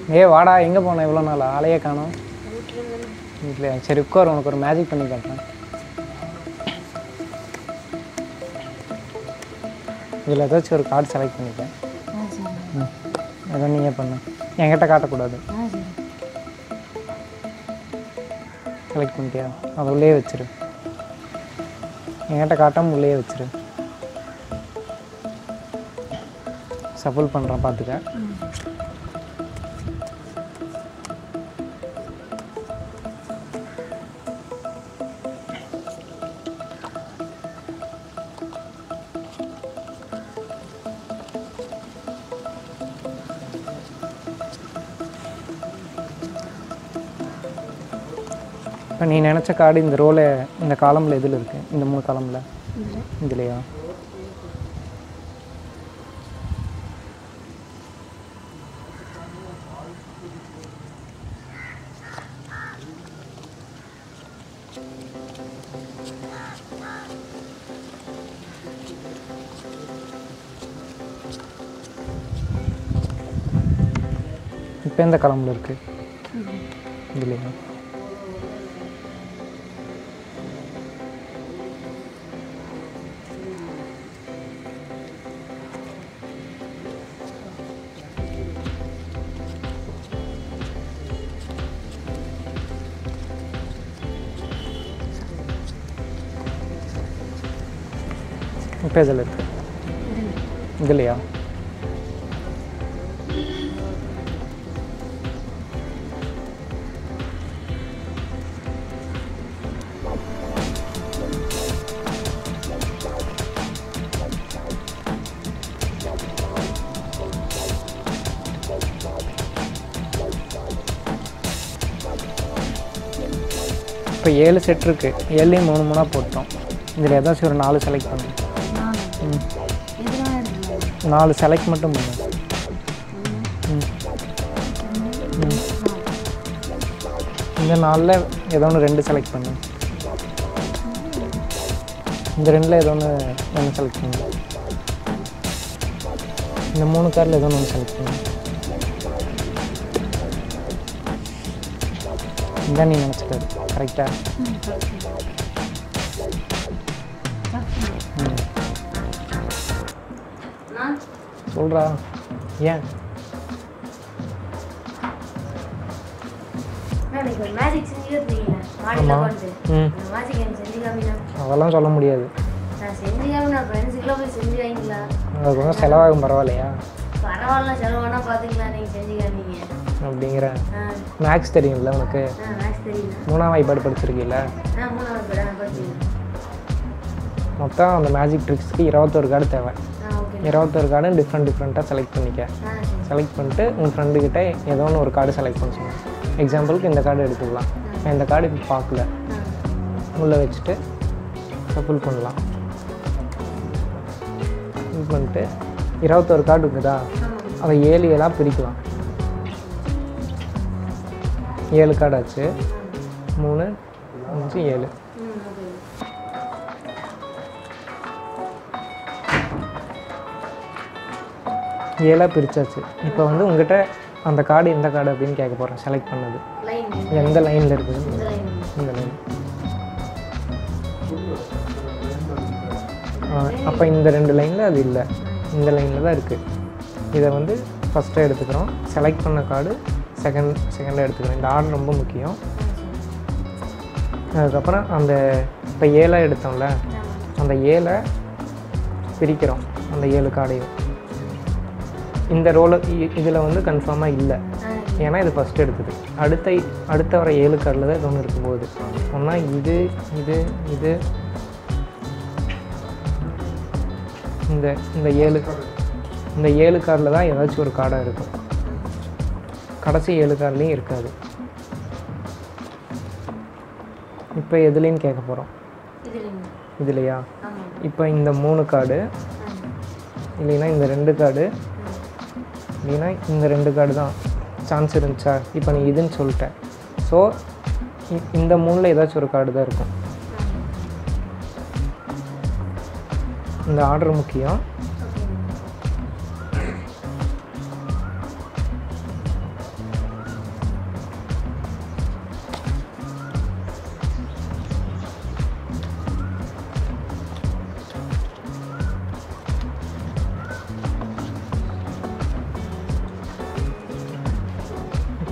ஏய் வாடா எங்கே போன இவ்வளோ நாள் ஆளையே காணோம் வீட்டில் சரி உட்கார் உனக்கு ஒரு மேஜிக் பண்ணி காட்டுறேன் இதில் ஏதாச்சும் ஒரு கார்டு செலக்ட் பண்ணிட்டேன் ஆ சரி ம் ஏதோ நீயே பண்ணு என்கிட்ட காட்டக்கூடாது ஆ சரி செலக்ட் பண்ணிட்டியா அதை உள்ளே வச்சிரு என்கிட்ட காட்டாம உள்ளே வச்சிரு சஃபல் பண்ணுறேன் பார்த்துக்க இப்போ நீ நினச்ச கார்டு இந்த ரோல இந்த காலமில் எதில் இருக்கு இந்த மூணு காலமில் இதுலையா இப்போ எந்த காலமில் இருக்கு இதுலையா இப்போ இதில் இருக்கு இதுலையா இப்போ ஏழு செட் இருக்கு ஏழுலேயும் மூணு மூணாக போட்டோம் இதில் ஏதாச்சும் ஒரு நாலு செலக்ட் பண்ணு நாலு ம் எதுனா எடுக்கலாம் நாலு செலக்ட் மட்டும் பண்ணு ம் ம். இந்த நாலில் ஏதோ ஒன்று ரெண்டு செலக்ட் பண்ணு இந்த ரெண்டில் ஏதோ ஒன்று ஒன்று செலக்ட் பண்ணு இந்த மூணு காரில் ஏதோ ஒன்று செலக்ட் பண்ணு இதான் நீ நினச்சிக்காது கரெக்டாக ம் கரெக்ட் ம் நான் சொல்கிறா ஏன் நான் இன்னைக்கு ஒரு மேஜிக் செஞ்சு இருந்தீங்க மாடியில் ஆமா. உட்காந்து ம் அந்த மேஜிக் எனக்கு செஞ்சு காமினா அதெல்லாம் சொல்ல முடியாது நான் செஞ்சு காமினா ஃப்ரெண்ட்ஸுக்குலாம் போய் செஞ்சு வாங்கிங்களா அது கொஞ்சம் செலவாகும் பரவாயில்லையா பரவாயில்ல செலவானா பார்த்துக்கலாம் நீங்கள் செஞ்சு காமிங்க அப்படிங்கிற ஆ மேக்ஸ் தெரியும்ல உனக்கு ஆ மேக்ஸ் தெரியல மூணாம் வாய்ப்பாடு படிச்சிருக்கீல்ல ஆ மூணாவது பேர் நான் படிச்சுக்கிறேன் மொத்தம் அந்த மேஜிக் ட்ரிக்ஸ்க்கு இருபத்தொரு கார்டு தேவை ஆ ஓகே இருபத்தொரு கார்டும் டிஃப்ரெண்ட் டிஃப்ரெண்ட்டாக செலக்ட் பண்ணிக்க ஆ சரி செலக்ட் பண்ணிட்டு உன் ஃப்ரெண்டுக்கிட்ட ஏதோ ஒன்று ஒரு கார்டு செலக்ட் பண்ண சொன்னேன் எக்ஸாம்பிளுக்கு இந்த கார்டு எடுத்துக்கலாம் நான் இந்த கார்டு இப்போ பார்க்கல ஆ உள்ளே வச்சுட்டு ஃபுல் பண்ணலாம் ஃபில் பண்ணிட்டு இருபத்தொரு கார்டு இருக்குதா ஆமாம் அதை ஏழு ஏழாக பிரிக்கலாம் ஏழு கார்டு ஆச்சு மூணு அஞ்சு ஏழு ம் ஓகே ஏழாக பிரிச்சாச்சு இப்போ வந்து உங்ககிட்ட அந்த கார்டு எந்த கார்டு அப்படின்னு கேட்க போகிறேன் செலக்ட் பண்ணது லைன் எந்த லைனில் இருக்குது இந்த லைன் இந்த லைன் அப்போ இந்த ரெண்டு லைனில் அது இல்லை இந்த லைனில் தான் இருக்குது இதை வந்து ஃபஸ்ட்டாக எடுத்துக்கிறோம் செலக்ட் பண்ண கார்டு செகண்ட் செகண்டாக எடுத்துக்கிறோம் இந்த ஆர்டர் ரொம்ப முக்கியம் அதுக்கப்புறம் அந்த இப்போ ஏழாக எடுத்தோம்ல அந்த ஏழை பிரிக்கிறோம் அந்த ஏழு கார்டையும் இந்த ரோல இதில் வந்து கன்ஃபார்மாக இல்லை ஏன்னா இது ஃபஸ்ட் எடுத்தது அடுத்த அடுத்த வர ஏழு கார்டில் தான் இது ஒன்று இருக்கும்போது ஒன்றா இது இது இது இந்த இந்த ஏழு இந்த ஏழு கார்டில் தான் ஏதாச்சும் ஒரு கார்டாக இருக்கும் கடைசி ஏழு கார்ட்லேயும் இருக்காது இப்போ எதுலேன்னு கேட்க போகிறோம் இது லைன் இதுலையா ஆமாம் இப்போ இந்த மூணு கார்டு இல்லைன்னா இந்த ரெண்டு கார்டு இல்லைன்னா இந்த ரெண்டு கார்டு தான் சான்ஸ் இருந்துச்சா இப்போ நீ இதுன்னு சொல்லிட்ட ஸோ இந்த மூணில் ஏதாச்சும் ஒரு கார்டு தான் இருக்கும் இந்த ஆர்டர் முக்கியம்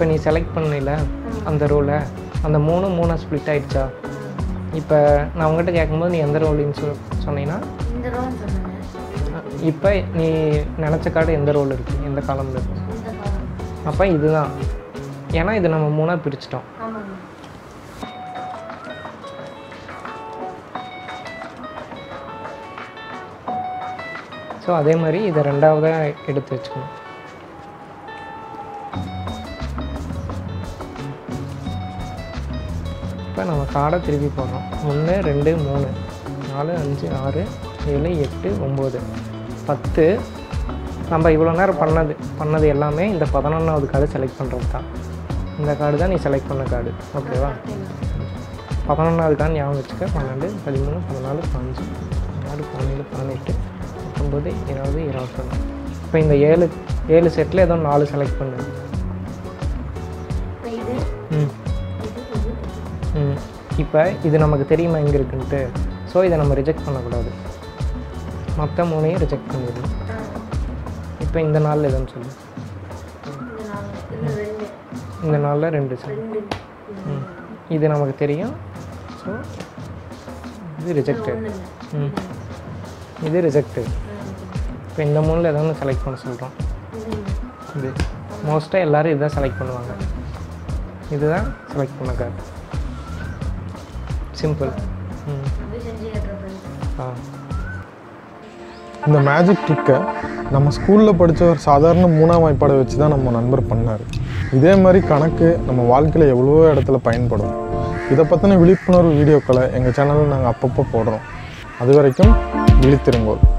இப்போ நீ செலக்ட் பண்ணல அந்த ரோலை அந்த மூணு மூணாக ஸ்ப்ளிட் ஆயிடுச்சா இப்போ நான் உங்ககிட்ட கேட்கும்போது நீ எந்த ரோலின்னு சொ சொன்னீங்கன்னா இந்த ரோன்னு சொன்னாங்க இப்போ நீ நினச்ச கார்டு எந்த ரோல் இருக்குது எந்த காலமில் இருக்குது இந்த காலம் அப்போ இதுதான் ஏன்னா இது நம்ம மூணாக பிரிச்சிட்டோம் ஆமாங்க ஸோ அதே மாதிரி இதை ரெண்டாவதாக எடுத்து வச்சுக்கணும் இப்போ நம்ம கார்டை திருப்பி போடுறோம் ஒன்று ரெண்டு மூணு நாலு அஞ்சு ஆறு ஏழு எட்டு ஒம்பது பத்து நம்ம இவ்வளோ நேரம் பண்ணது பண்ணது எல்லாமே இந்த பதினொன்றாவது கார்டு செலக்ட் பண்ணுறது தான் இந்த கார்டு தான் நீ செலக்ட் பண்ண கார்டு ஓகேவா பதினொன்றாவது கார்டு ஞாபகம் வச்சுக்க பன்னெண்டு பதிமூணு பதினாலு பதினஞ்சு பதினாறு பதினேழு பதினெட்டு பத்தொம்பது இருபது இருபத்தொன்று இப்போ இந்த ஏழு ஏழு செட்டில் ஏதோ நாலு செலக்ட் பண்ணு இப்போ இது ம் இது இது ம் இப்போ இது நமக்கு தெரியுமா எங்கே இருக்குன்ட்டு ஸோ இதை நம்ம ரிஜெக்ட் பண்ணக்கூடாது மொத்த மூணையும் ரிஜெக்ட் பண்ணிடணும் ஆ இப்போ இந்த நாளில் எதுன்னு சொல்லு இந்த நாலு இந்த ரெண்டு இந்த நாளில் ரெண்டு சொல்லு ரெண்டு ம் இது நமக்கு தெரியும் ஸோ இது ரிஜெக்டட் ஒன்று இல்லை ம் இது ரிஜெக்டட் இப்போ இந்த மூணில் ஏதோ ஒன்று செலக்ட் பண்ண சொல்கிறோம் இது இல்லை இது மோஸ்ட்டாக எல்லோரும் இதுதான் செலக்ட் பண்ணுவாங்க இதுதான் செலக்ட் பண்ண கார்டு சிம்பிள் ம் அப்படியே செஞ்சு கேட்டுற ஃப்ரெண்ட்ஸ் ஆ இந்த மேஜிக் ட்ரிக்கை நம்ம ஸ்கூலில் படித்த ஒரு சாதாரண மூணாம் வாய்ப்பாடை வச்சு தான் நம்ம நண்பர் பண்ணார் இதே மாதிரி கணக்கு நம்ம வாழ்க்கையில் எவ்வளவோ இடத்துல பயன்படும் இதை பற்றின விழிப்புணர்வு வீடியோக்களை எங்கள் சேனலில் நாங்கள் அப்பப்போ போடுறோம் அது வரைக்கும் விழித்திருங்கோள்